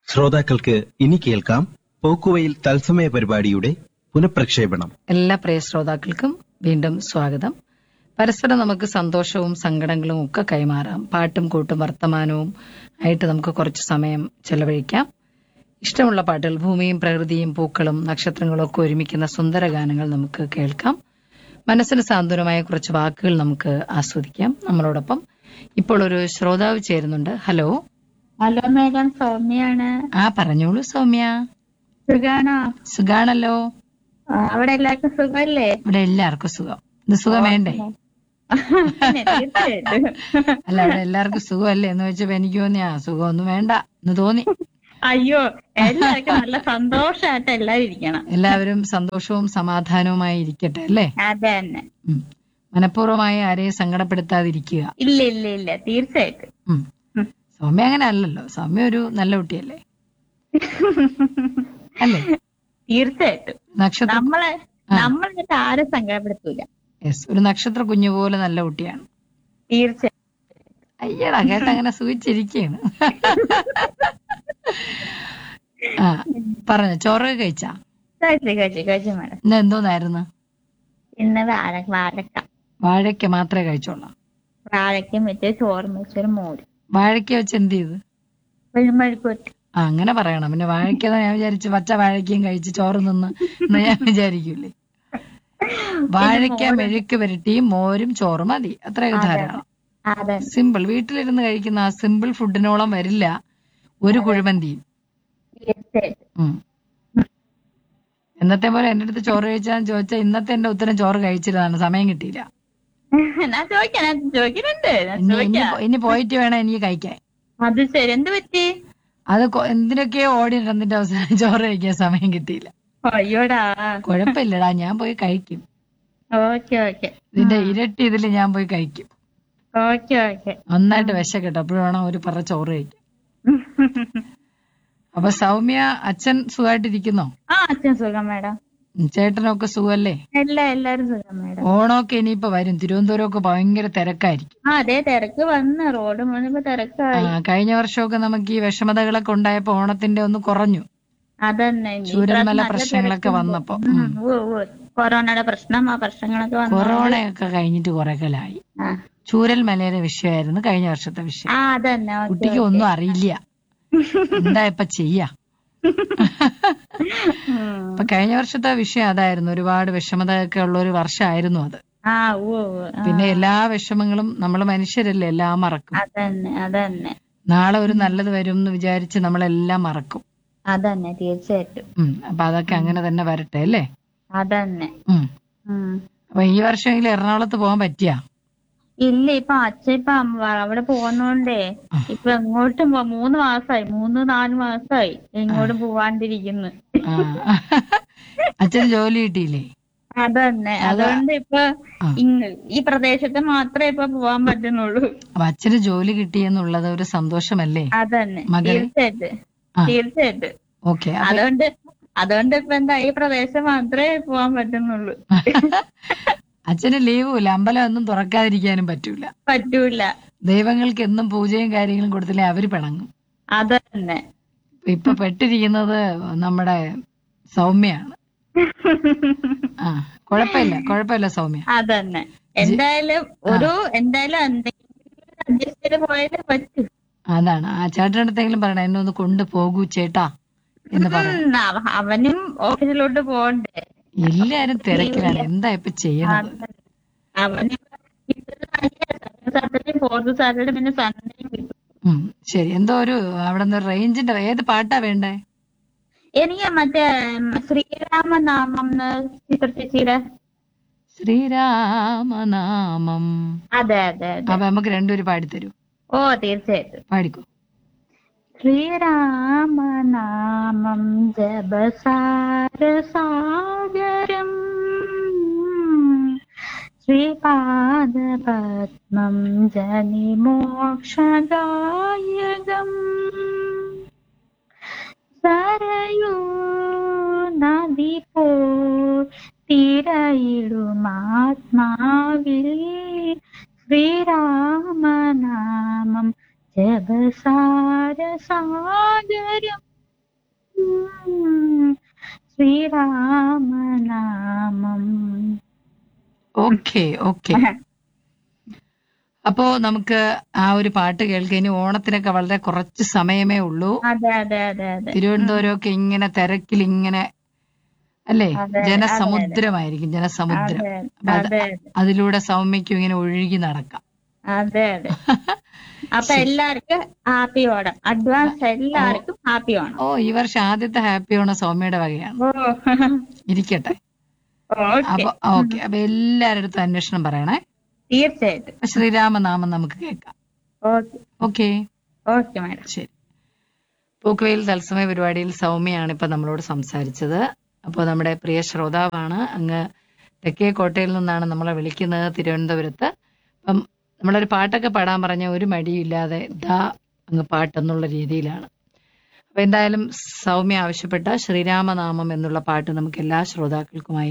ശ്രോതാക്കൾക്ക് ഇനി കേൾക്കാം പോക്കുവയിൽ തത്സമയ പരിപാടിയുടെ പുനഃപ്രക്ഷേപണം എല്ലാ പ്രിയ ശ്രോതാക്കൾക്കും വീണ്ടും സ്വാഗതം പരസ്പരം നമുക്ക് സന്തോഷവും സങ്കടങ്ങളും ഒക്കെ കൈമാറാം പാട്ടും കൂട്ടും വർത്തമാനവും ആയിട്ട് നമുക്ക് കുറച്ച് സമയം ചെലവഴിക്കാം ഇഷ്ടമുള്ള പാട്ടുകൾ ഭൂമിയും പ്രകൃതിയും പൂക്കളും നക്ഷത്രങ്ങളും ഒക്കെ ഒരുമിക്കുന്ന സുന്ദര ഗാനങ്ങൾ നമുക്ക് കേൾക്കാം മനസ്സിന് സാന്ത്വനമായ കുറച്ച് വാക്കുകൾ നമുക്ക് ആസ്വദിക്കാം നമ്മളോടൊപ്പം ഇപ്പോൾ ഒരു ശ്രോതാവ് ചേരുന്നുണ്ട് ഹലോ ഹലോ മേഡം സൗമ്യാണ് ആ പറഞ്ഞോളൂ സൗമ്യ സുഖാണോ സുഖാണല്ലോ ആ, അവിടെ എല്ലാവർക്കും സുഖല്ലേ ഇവിടെ എല്ലാവർക്കും സുഖം ഇത് സുഖം വേണ്ടേ പിന്നെ തീർച്ചയായിട്ടും. അല്ല അവിടെ എല്ലാവർക്കും സുഖമല്ലേ എന്ന് വെച്ചപ്പോ എനിക്ക് തോന്നി ആ സുഖമൊന്നും വേണ്ട എന്ന് തോന്നി അയ്യോ എല്ലാവർക്കും നല്ല സന്തോഷായിട്ട് എല്ലാരും ഇരിക്കണം എല്ലാവരും സന്തോഷവും സമാധാനവുമായി ഇരിക്കട്ടെ അല്ലേ അതെ തന്നെ ഉം. മനഃപൂർവ്വമായി ആരെയും സങ്കടപ്പെടുത്താതിരിക്കുക ഇല്ല ഇല്ല ഇല്ല തീർച്ചയായിട്ടും ഉം. ഉം. സൗമ്യ അങ്ങനെ അല്ലല്ലോ സൗമ്യ ഒരു നല്ല കുട്ടിയല്ലേ അല്ലേ തീർച്ചയായിട്ടും നക്ഷത്ര നമ്മളെ നമ്മളെന്നിട്ട് ആരും സങ്കടപ്പെടുത്തൂല യെസ് ഒരു നക്ഷത്ര കുഞ്ഞു പോലെ നല്ല കുട്ടിയാണ് തീർച്ചയായിട്ടും അയ്യടാ കേട്ട അങ്ങനെ സൂചിച്ചിരിക്കുകയാണ് ആ പറഞ്ഞു ചോറ് കഴിച്ചാ കഴിച്ചു കഴിച്ചു കഴിച്ചു മേഡം ഇന്ന് എന്തോന്നായിരുന്നു ഇന്ന് വാഴ വാഴക്ക വാഴയ്ക്ക മാത്രമേ കഴിച്ചോളാം വാഴയ്ക്കും വെച്ച് ചോറും വെച്ചൊരു മോര് വാഴയ്ക്ക വെച്ച് എന്ത് ചെയ്ത് വെളുമ്പഴുക്കൂറ്റ് ആ അങ്ങനെ പറയണം പിന്നെ വാഴയ്ക്ക ഞാൻ വിചാരിച്ചു പച്ച വാഴയ്ക്കയും കഴിച്ച് ചോറ് നിന്ന് എന്ന് ഞാൻ വിചാരിക്കൂലേ വാഴയ്ക്ക മെഴുക്ക് പുരട്ടിയും മോരും ചോറും മതി അത്രയൊക്കെ ധാരാളം അതെ സിമ്പിൾ വീട്ടിലിരുന്ന് കഴിക്കുന്ന ആ സിമ്പിൾ ഫുഡിനോളം വരില്ല ഒരു കുഴിമന്തിയും തീർച്ചയായിട്ടും ഉം. എന്നത്തെ പോലെ എന്റെ അടുത്ത് ചോറ് കഴിച്ചാൽ ചോദിച്ചാൽ ഇന്നത്തെ എന്റെ ഉത്തരം ചോറ് കഴിച്ചിരുന്നാണ് സമയം കിട്ടിയില്ല ഞാൻ ചോദിക്കാം ഞാൻ ചോദിക്കുന്നുണ്ട് ഞാൻ ഇനി ഇനി ചോദിക്കാം പോ- ഇനി പോയിട്ട് വേണം എനിക്ക് കഴിക്കാൻ അത് ശരി എന്ത് പറ്റി അത് കൊ- എന്തിനൊക്കെയോ ഓടി നടന്നിട്ട് അവസാനം ചോറ് കഴിക്കാൻ സമയം കിട്ടിയില്ല അയ്യോടാ കുഴപ്പമില്ലടാ ഞാൻ പോയി കഴിക്കും ഓക്കെ ഓക്കെ ഇതിന്റെ ഇരട്ടി ഇതിൽ ഞാൻ പോയി കഴിക്കും ഓക്കെ ഓക്കെ നന്നായിട്ട് വിശക്കട്ടെ അപ്പോഴും വേണം ഒരു പറ ചോറ് കഴിക്കും അപ്പൊ സൗമ്യ അച്ഛൻ സുഖമായിട്ടിരിക്കുന്നോ ആ അച്ഛൻ സുഖം മേഡം ഉം, ചേട്ടനൊക്കെ സുഖമല്ലേ എല്ലാ എല്ലാരും സുഖം മേഡം ഓണമൊക്കെ ഇനിയിപ്പോ വരും തിരുവനന്തപുരം ഒക്കെ ഭയങ്കര തിരക്കായിരിക്കും ആ അതെ തിരക്ക് വന്ന് റോഡ് മുഴുവൻ ആ, തിരക്കായി കഴിഞ്ഞ വർഷമൊക്കെ നമുക്ക് ഈ വിഷമതകളൊക്കെ ഉണ്ടായപ്പോ ഓണത്തിന്റെ ഒന്ന് കുറഞ്ഞു അതന്നെ ഇനി ചൂരൽമല നല്ല പ്രശ്നങ്ങളൊക്കെ തിരക്കുണ്ട്. വന്നപ്പോ ഉം, ഉവ്വ് ഉവ്വ്. കൊറോണയുടെ പ്രശ്നം ആ പ്രശ്നങ്ങളൊക്കെ വന്നു കൊറോണയൊക്കെ കഴിഞ്ഞിട്ട് കുറെ കാലമായി ആ. ചൂരൽ മലയുടെ വിഷയമായിരുന്നു കഴിഞ്ഞ വർഷത്തെ വിഷയം ആ അതന്നെ ഓക്കെ കുട്ടിക്ക് ഒന്നും അറിയില്ല എന്താ ഇപ്പൊ ചെയ്യാ ഉം. അപ്പൊ കഴിഞ്ഞ വർഷത്തെ വിഷയം അതായിരുന്നു ഒരുപാട് വിഷമതയൊക്കെ ഉള്ള ഒരു വർഷമായിരുന്നു അത് ആ ഉവ്വ് ഉവ്വ്. ആ, പിന്നെ എല്ലാ വിഷമങ്ങളും നമ്മൾ മനുഷ്യരല്ലേ എല്ലാം മറക്കും അതന്നെ അതന്നെ നാളെ ഒരു നല്ലത് വരും എന്ന് വിചാരിച്ച് നമ്മളെല്ലാം മറക്കും അതന്നെ തീർച്ചയായിട്ടും ഉം അപ്പൊ അതൊക്കെ അങ്ങനെ തന്നെ വരട്ടെ അല്ലേ അതന്നെ ഉം ഉം അപ്പൊ ഈ വർഷമെങ്കിലും എറണാകുളത്ത് പോകാൻ പറ്റിയാ ഇല്ല ഇപ്പൊ അച്ഛൻ ഇപ്പൊ അമ്മ- അവിടെ പോകുന്നോണ്ടേ ഇപ്പൊ എങ്ങോട്ടും പോ- മൂന്ന് മാസായി മൂന്ന് നാല് മാസായി എങ്ങോട്ടും പോവാണ്ടിരിക്കുന്നു ആ. അച്ഛന് ജോലി കിട്ടിയില്ലേ അതന്നെ അതുകൊണ്ട് ഇപ്പൊ ആ. ഇങ് ഈ പ്രദേശത്ത് മാത്രമേ ഇപ്പൊ പോവാൻ പറ്റുന്നുള്ളൂ അപ്പൊ അച്ഛന് ജോലി കിട്ടിയെന്നുള്ളത് ഒരു സന്തോഷമല്ലേ അതന്നെ മകളെ? തീർച്ചയായിട്ടും ആ. തീർച്ചയായിട്ടും ഓക്കെ അതുകൊണ്ട് അതുകൊണ്ട് ഇപ്പൊ എന്താ ഈ പ്രദേശം മാത്രമേ പോവാൻ പറ്റുന്നുള്ളൂ അച്ഛന് ലീവും ഇല്ല അമ്പലം ഒന്നും തുറക്കാതിരിക്കാനും പറ്റൂല പറ്റൂല ദൈവങ്ങൾക്ക് എന്നും പൂജയും കാര്യങ്ങളും കൊടുത്തില്ലേ അവര് പിണങ്ങും അതന്നെ ഇപ്പൊ പെട്ടിരിക്കുന്നത് നമ്മുടെ സൗമ്യയാണ് ആ കുഴപ്പമില്ല കുഴപ്പമില്ല സൗമ്യ അതന്നെ എന്തായാലും ഒരു എന്തായാലും എന്തെങ്കിലും അഡ്ജസ്റ്റ് ചെയ്ത് പോയാലേ പറ്റൂ അതാണ് ആ ചേട്ടനടുത്തെങ്കിലും പറയണം എന്നെ ഒന്ന് കൊണ്ടുപോകൂ ചേട്ടാ എന്ന് പറയണം ഉം, അവ- അവനും ഓഫീസിലോട്ട് പോകണ്ടേ എല്ലാരും തിരക്കിലാണ് എന്താ ഇപ്പൊ ചെയ്യണത് അവന് സാറ്റർഡേ ഫോർത്ത് സാറ്റർഡേ പിന്നെ സൺഡേ കിട്ടും ഉം ശരി എന്തോ ഒരു അവിടെ നിന്ന് റേഞ്ചിന്റെ ഏത് പാട്ടാ വേണ്ടേ എനിക്ക് മറ്റേ ഉം, ശ്രീരാമനാമം ന്ന് ചിത്ര ചേച്ചിയുടെ ശ്രീരാമനാമം അതെ അതെ അതെ അപ്പൊ നമുക്ക് രണ്ടുപേരും പാടിത്തരൂ ഓ തീർച്ചയായിട്ടും പാടിക്കോ ശ്രീരാമനാമം ജപസാരസാഗരം ശ്രീപാദപത്മം ജനിമോക്ഷദായകം സരയൂ നദി പോ തിരയിടുമാത്മാവിൽ ശ്രീരാമനാമം ജപസാരസാഗരം ശ്രീരാമനാമം ഓക്കെ ഓക്കെ അപ്പോ നമുക്ക് ആ ഒരു പാട്ട് കേൾക്കുക ഇനി ഓണത്തിനൊക്കെ വളരെ കുറച്ച് സമയമേ ഉള്ളൂ അതെ അതെ അതെ അതെ തിരുവനന്തപുരമൊക്കെ ഇങ്ങനെ തിരക്കിൽ ഇങ്ങനെ അല്ലേ അതെ, ജനസമുദ്രമായിരിക്കും ജനസമുദ്രം അതെ അപ്പൊ അത് അതെ അതിലൂടെ സൗമ്യക്കും ഇങ്ങനെ ഒഴുകി നടക്കാം അതെ അതെ അപ്പൊ എല്ലാവർക്കും ഹാപ്പി ഓണം അഡ്വാൻസ് എല്ലാവർക്കും ഹാപ്പി ഓണം ഓ ഈ വർഷം ആദ്യത്തെ ഹാപ്പി ഓണം സൗമ്യയുടെ വകയാണ് ഓ ഇരിക്കട്ടെ ഓക്കെ അപ്പൊ ഓക്കെ അപ്പൊ എല്ലാവരുടെ അടുത്തും അന്വേഷണം പറയണേ തീർച്ചയായിട്ടും അപ്പൊ ശ്രീരാമനാമം നമുക്ക് കേൾക്കാം ഓക്കെ ഓക്കെ ഓക്കെ മാഡം ശരി പൂക്കുവയിൽ തത്സമയ പരിപാടിയിൽ സൗമ്യയാണ് ഇപ്പൊ നമ്മളോട് സംസാരിച്ചത് അപ്പോൾ നമ്മുടെ പ്രിയ ശ്രോതാവാണ് അങ്ങ് തെക്കേ കോട്ടയിൽ നിന്നാണ് നമ്മളെ വിളിക്കുന്നത് തിരുവനന്തപുരത്ത് അപ്പം നമ്മളൊരു പാട്ടൊക്കെ പാടാൻ പറഞ്ഞ ഒരു മടിയില്ലാതെ ദാ അങ്ങ് പാട്ടെന്നുള്ള രീതിയിലാണ് അപ്പൊ എന്തായാലും സൗമ്യ ആവശ്യപ്പെട്ട ശ്രീരാമനാമം എന്നുള്ള പാട്ട് നമുക്ക് എല്ലാ ശ്രോതാക്കൾക്കുമായി